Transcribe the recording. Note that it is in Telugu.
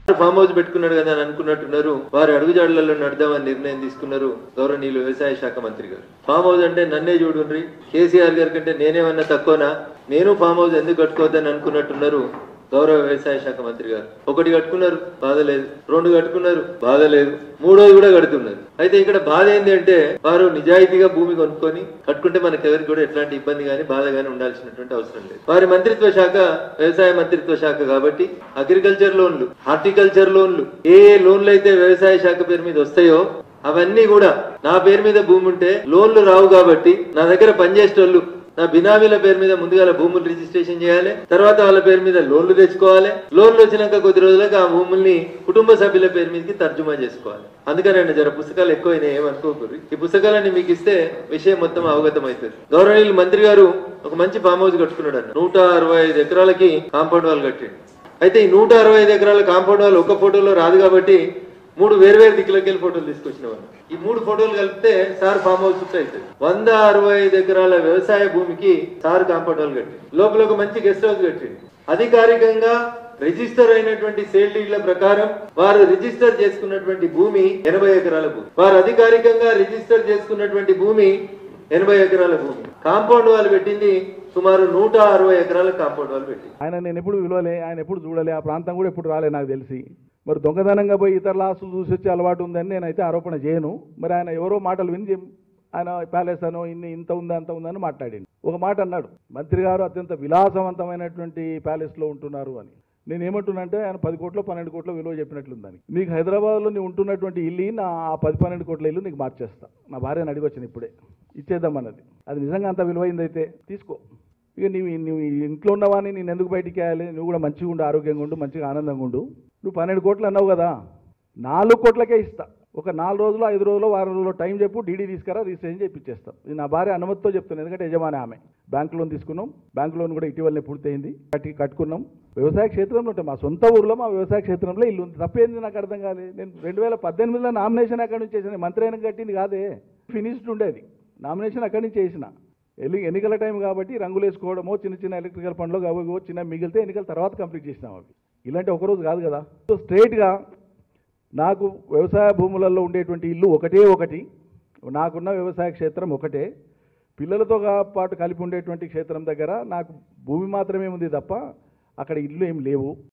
ఫామ్ హౌస్ పెట్టుకున్నాడు కదా అని అనుకున్నట్టున్నారు వారి అడుగుజాడలలో నడదామని నిర్ణయం తీసుకున్నారు గౌరవనీయులు వ్యవసాయ శాఖ మంత్రి గారు ఫామ్ హౌస్ అంటే నన్నే చూడుండ్రి కేసీఆర్ గారి కంటే నేనేమన్నా తక్కువనా నేను ఫామ్ హౌస్ ఎందుకు కట్టుకోవద్దని అనుకున్నట్టున్నారు గౌరవ వ్యవసాయ శాఖ మంత్రి గారు ఒకటి కట్టుకున్నారు బాధ లేదు రెండు కట్టుకున్నారు బాధ లేదు మూడోది కూడా కడుతున్నారు అయితే ఇక్కడ బాధ ఏంటి అంటే వారు నిజాయితీగా భూమి కొనుక్కొని కట్టుకుంటే మనకి ఎవరికి కూడా ఎట్లాంటి ఇబ్బంది కానీ బాధ కానీ ఉండాల్సినటువంటి అవసరం లేదు వారి మంత్రిత్వ శాఖ వ్యవసాయ మంత్రిత్వ శాఖ కాబట్టి అగ్రికల్చర్ లోన్లు హార్టికల్చర్ లోన్లు ఏ ఏ లోన్లు అయితే వ్యవసాయ శాఖ పేరు మీద వస్తాయో అవన్నీ కూడా నా పేరు మీద భూమి ఉంటే లోన్లు రావు కాబట్టి నా దగ్గర పనిచేసేటోళ్ళు నా బినామీల పేరు మీద ముందుగా భూములు రిజిస్ట్రేషన్ చేయాలి తర్వాత వాళ్ళ పేరు మీద లోన్లు తెచ్చుకోవాలి లోన్లు వచ్చినాక కొద్ది రోజులకు ఆ భూముల్ని కుటుంబ సభ్యుల పేరు మీదకి తర్జుమా చేసుకోవాలి అందుకనండి జర పుస్తకాలు ఎక్కువైనాయి ఏమనుకోకూరి ఈ పుస్తకాలన్నీ మీకు ఇస్తే విషయం మొత్తం అవగతం అవుతుంది గౌరవనీయులు మంత్రి గారు ఒక మంచి ఫామ్ హౌస్ కట్టుకున్నాడు అన్న నూట అరవై ఐదు ఎకరాలకి కాంపౌండ్ వాల్ కట్టిండు అయితే ఈ నూట అరవై ఐదు ఎకరాల కాంపౌండ్ వాల్ ఒక ఫోటోలో రాదు కాబట్టి మూడు వేర్వేరు దిక్కులకి వెళ్ళి ఫోటోలు తీసుకొచ్చినవాడు ఈ మూడు ఫోటోలు కలిపితే సార్ ఫామ్ హౌస్ అవుతుంది వంద అరవై ఐదు ఎకరాల వ్యవసాయ భూమికి సార్ కాంపౌండ్ వాల్ కట్టి లోపల ఒక మంచి గెస్ట్ హౌస్ కట్టింది అధికారికంగా రిజిస్టర్ అయినటువంటి సేల్ డీడ్ల ప్రకారం వారు రిజిస్టర్ చేసుకున్నటువంటి భూమి ఎనభై ఎకరాల భూమి వారు అధికారికంగా రిజిస్టర్ చేసుకున్నటువంటి భూమి ఎనభై ఎకరాల భూమి కాంపౌండ్ వాళ్ళు పెట్టింది సుమారు నూట అరవై ఎకరాల కాంపౌండ్ వాళ్ళు పెట్టింది ఆయన నేను ఎప్పుడు విలువలే ఆయన ఎప్పుడు చూడలే ఆ ప్రాంతం కూడా ఎప్పుడు రాలే నాకు తెలిసి మరి దొంగతనంగా పోయి ఇతర లాస్తులు చూసి వచ్చే అలవాటు ఉందని నేనైతే ఆరోపణ చేయను మరి ఆయన ఎవరో మాటలు విని చెప్- ఆయన ప్యాలెస్ అనో ఇన్ని ఇంత ఉందా అంత ఉందని మాట్లాడింది ఒక మాట అన్నాడు మంత్రి గారు అత్యంత విలాసవంతమైనటువంటి ప్యాలెస్లో ఉంటున్నారు అని నేను ఏమంటున్నానంటే ఆయన పది కోట్లు పన్నెండు కోట్ల విలువ చెప్పినట్లుందని నీకు హైదరాబాద్లో నీ ఉంటున్నటువంటి ఇల్లు నా ఆ పది పన్నెండు కోట్ల ఇల్లు నీకు మార్చేస్తా నా భార్యను అడిగి వచ్చిన ఇప్పుడే ఇచ్చేద్దామన్నది అది నిజంగా అంత విలువైందైతే తీసుకో ఇక నీవు నువ్వు ఈ ఇంట్లో ఉన్నవాని నేను ఎందుకు బయటికి వేయాలి నువ్వు కూడా మంచిగా ఉండు ఆరోగ్యంగా ఉండు మంచిగా ఆనందంగా ఉండు నువ్వు పన్నెండు కోట్లు అన్నావు కదా నాలుగు కోట్లకే ఇస్తా ఒక నాలుగు రోజులు ఐదు రోజులు వారం రోజులు టైం చెప్పు డీడీ తీసుకురా రిజిస్ట్రేషన్ చేయించేస్తాం ఇది నా భార్య అనుమతితో చెప్తున్నాను ఎందుకంటే యజమాని ఆమె బ్యాంక్ లోన్ తీసుకున్నాం బ్యాంక్ లోన్ కూడా ఇటీవలనే పూర్తయింది కట్టి కట్టుకున్నాం వ్యవసాయ క్షేత్రంలో ఉంటాం మా సొంత ఊర్లో మా వ్యవసాయ క్షేత్రంలో ఇల్లు ఉంది తప్పేంది నాకు అర్థం కాలేదు నేను రెండు వేల పద్దెనిమిదిలో నామినేషన్ అక్కడి నుంచి చేసిన మంత్రి అయినా కట్టింది కాదే ఫినిష్డ్ ఉండేది నామినేషన్ అక్కడి నుంచి చేసిన ఎల్లి ఎన్నికల టైం కాబట్టి రంగులు వేసుకోవడమో చిన్న చిన్న ఎలక్ట్రికల్ పనులు కావో చిన్న మిగిలితే ఎన్నికల తర్వాత కంప్లీట్ చేసినాం అవి ఇలాంటి ఒకరోజు కాదు కదా సో స్ట్రైట్గా నాకు వ్యవసాయ భూములలో ఉండేటువంటి ఇల్లు ఒకటే ఒకటి నాకున్న వ్యవసాయ క్షేత్రం ఒకటే పిల్లలతో గా- పాటు కలిపి ఉండేటువంటి క్షేత్రం దగ్గర నాకు భూమి మాత్రమే ఉంది తప్ప అక్కడ ఇల్లు ఏం లేవు